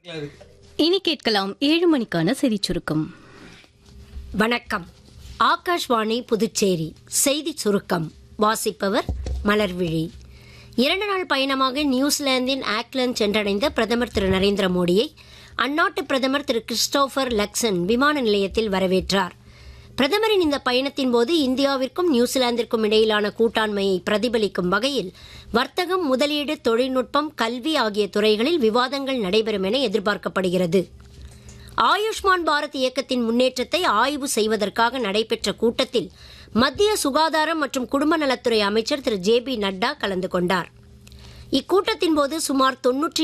இனி கேட்கலாம் ஏழு மணிக்கான செய்திச் சுருக்கம் வணக்கம் ஆகாஷ்வாணி புதுச்சேரி செய்தி சுருக்கம் வாசிப்பவர் மலர்விழி இரண்டு நாள் பயணமாக நியூசிலாந்தின் ஆக்லாந்து சென்றடைந்த பிரதமர் திரு நரேந்திர மோடியை அந்நாட்டு பிரதமர் திரு கிறிஸ்டோபர் லக்சன் விமான நிலையத்தில் வரவேற்றார் பிரதமரின் இந்த பயணத்தின் போது இந்தியாவிற்கும் நியூசிலாந்திற்கும் இடையிலான கூட்டாண்மையை பிரதிபலிக்கும் வகையில் வர்த்தகம் முதலீடு தொழில்நுட்பம் கல்வி ஆகிய துறைகளில் விவாதங்கள் நடைபெறும் என எதிர்பார்க்கப்படுகிறது ஆயுஷ்மான் பாரத் இயக்கத்தின் முன்னேற்றத்தை ஆய்வு செய்வதற்காக நடைபெற்ற கூட்டத்தில் மத்திய சுகாதாரம் மற்றும் குடும்ப நலத்துறை அமைச்சர் திரு ஜே பி நட்டா கலந்து கொண்டார் இக்கூட்டத்தின் போது சுமார் தொன்னூற்றி